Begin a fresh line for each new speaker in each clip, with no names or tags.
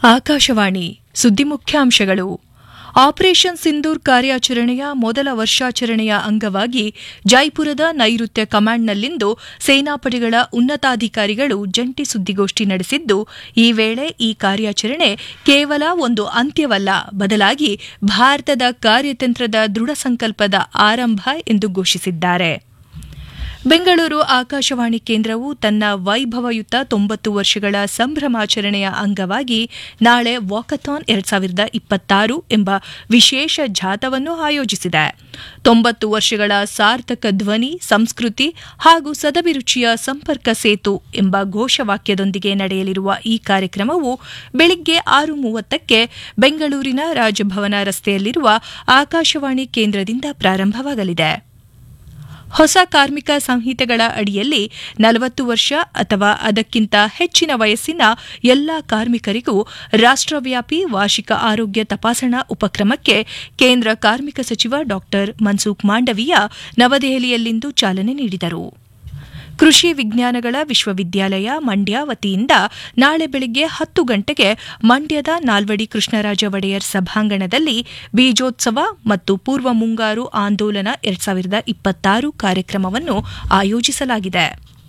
ಆಕಾಶವಾಣಿ ಸುದ್ದಿ ಮುಖ್ಯಾಂಶಗಳು ಆಪರೇಷನ್ ಸಿಂಧೂರ್ ಕಾರ್ಯಾಚರಣೆಯ ಮೊದಲ ವರ್ಷಾಚರಣೆಯ ಅಂಗವಾಗಿ ಜೈಪುರದ ನೈಋತ್ಯ ಕಮಾಂಡ್ನಲ್ಲಿಂದು ಸೇನಾಪಡೆಗಳ ಉನ್ನತಾಧಿಕಾರಿಗಳು ಜಂಟಿ ಸುದ್ದಿಗೋಷ್ಠಿ ನಡೆಸಿದ್ದು ಈ ವೇಳೆ ಈ ಕಾರ್ಯಾಚರಣೆ ಕೇವಲ ಒಂದು ಅಂತ್ಯವಲ್ಲ ಬದಲಾಗಿ ಭಾರತದ ಕಾರ್ಯತಂತ್ರದ ದೃಢ ಸಂಕಲ್ಪದ ಆರಂಭ ಎಂದು ಘೋಷಿಸಿದ್ದಾರೆ ಬೆಂಗಳೂರು ಆಕಾಶವಾಣಿ ಕೇಂದ್ರವು ತನ್ನ ವೈಭವಯುತ ತೊಂಬತ್ತು ವರ್ಷಗಳ ಸಂಭ್ರಮಾಚರಣೆಯ ಅಂಗವಾಗಿ ನಾಳೆ ವಾಕಥಾನ್ ಎರಡ್ ಸಾವಿರದ ಇಪ್ಪತ್ತಾರು ಎಂಬ ವಿಶೇಷ ಜಾಥವನ್ನು ಆಯೋಜಿಸಿದೆ ತೊಂಬತ್ತು ವರ್ಷಗಳ ಸಾರ್ಥಕ ಧ್ವನಿ ಸಂಸ್ಕೃತಿ ಹಾಗೂ ಸದಭಿರುಚಿಯ ಸಂಪರ್ಕ ಸೇತು ಎಂಬ ಘೋಷವಾಕ್ಯದೊಂದಿಗೆ ನಡೆಯಲಿರುವ ಈ ಕಾರ್ಯಕ್ರಮವು ಬೆಳಿಗ್ಗೆ ಆರು ಮೂವತ್ತಕ್ಕೆ ಬೆಂಗಳೂರಿನ ರಾಜಭವನ ರಸ್ತೆಯಲ್ಲಿರುವ ಆಕಾಶವಾಣಿ ಕೇಂದ್ರದಿಂದ ಪ್ರಾರಂಭವಾಗಲಿದೆ ಹೊಸ ಕಾರ್ಮಿಕ ಸಂಹಿತೆಗಳ ಅಡಿಯಲ್ಲಿ ನಲವತ್ತು ವರ್ಷ ಅಥವಾ ಅದಕ್ಕಿಂತ ಹೆಚ್ಚಿನ ವಯಸ್ಸಿನ ಎಲ್ಲಾ ಕಾರ್ಮಿಕರಿಗೂ ರಾಷ್ಟ್ರವ್ಯಾಪಿ ವಾರ್ಷಿಕ ಆರೋಗ್ಯ ತಪಾಸಣಾ ಉಪಕ್ರಮಕ್ಕೆ ಕೇಂದ್ರ ಕಾರ್ಮಿಕ ಸಚಿವ ಡಾ ಮನ್ಸುಖ್ ಮಾಂಡವೀಯ ನವದೆಹಲಿಯಲ್ಲಿಂದು ಚಾಲನೆ ನೀಡಿದರು ಕೃಷಿ ವಿಜ್ಞಾನಗಳ ವಿಶ್ವವಿದ್ಯಾಲಯ ಮಂಡ್ಯ ವತಿಯಿಂದ ನಾಳೆ ಬೆಳಗ್ಗೆ ಹತ್ತು ಗಂಟೆಗೆ ಮಂಡ್ಯದ ನಾಲ್ವಡಿ ಕೃಷ್ಣರಾಜ ಒಡೆಯರ್ ಸಭಾಂಗಣದಲ್ಲಿ ಬೀಜೋತ್ಸವ ಮತ್ತು ಪೂರ್ವ ಮುಂಗಾರು ಆಂದೋಲನ ಎರಡ್ ಸಾವಿರದ ಇಪ್ಪತ್ತಾರು ಕಾರ್ಯಕ್ರಮವನ್ನು ಆಯೋಜಿಸಲಾಗಿದೆ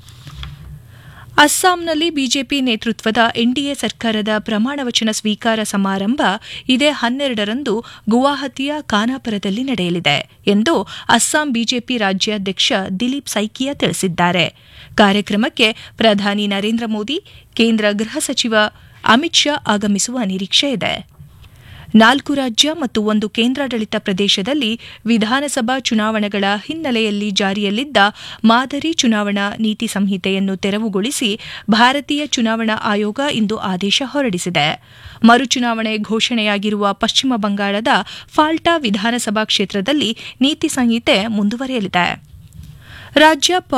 ಅಸ್ಸಾಂನಲ್ಲಿ ಬಿಜೆಪಿ ನೇತೃತ್ವದ ಎನ್ಡಿಎ ಸರ್ಕಾರದ ಪ್ರಮಾಣವಚನ ಸ್ವೀಕಾರ ಸಮಾರಂಭ ಇದೇ ಹನ್ನೆರಡರಂದು ಗುವಾಹತಿಯ ಖಾನಾಪುರದಲ್ಲಿ ನಡೆಯಲಿದೆ ಎಂದು ಅಸ್ಸಾಂ ಬಿಜೆಪಿ ರಾಜ್ಯಾಧ್ಯಕ್ಷ ದಿಲೀಪ್ ಸೈಕಿಯಾ ತಿಳಿಸಿದ್ದಾರೆ ಕಾರ್ಯಕ್ರಮಕ್ಕೆ ಪ್ರಧಾನಿ ನರೇಂದ್ರ ಮೋದಿ ಕೇಂದ್ರ ಗೃಹ ಸಚಿವ ಅಮಿತ್ ಶಾ ಆಗಮಿಸುವ ನಿರೀಕ್ಷೆ ಇದೆ ನಾಲ್ಕು ರಾಜ್ಯ ಮತ್ತು ಒಂದು ಕೇಂದ್ರಾಡಳಿತ ಪ್ರದೇಶದಲ್ಲಿ ವಿಧಾನಸಭಾ ಚುನಾವಣೆಗಳ ಹಿನ್ನೆಲೆಯಲ್ಲಿ ಜಾರಿಯಲ್ಲಿದ್ದ ಮಾದರಿ ಚುನಾವಣಾ ನೀತಿ ಸಂಹಿತೆಯನ್ನು ತೆರವುಗೊಳಿಸಿ ಭಾರತೀಯ ಚುನಾವಣಾ ಆಯೋಗ ಇಂದು ಆದೇಶ ಹೊರಡಿಸಿದೆ ಮರುಚುನಾವಣೆ ಘೋಷಣೆಯಾಗಿರುವ ಪಶ್ಚಿಮ ಬಂಗಾಳದ ಫಾಲ್ಟಾ ವಿಧಾನಸಭಾ ಕ್ಷೇತ್ರದಲ್ಲಿ ನೀತಿ ಸಂಹಿತೆ ಮುಂದುವರೆಯಲಿದೆ ರಾಜ್ಯ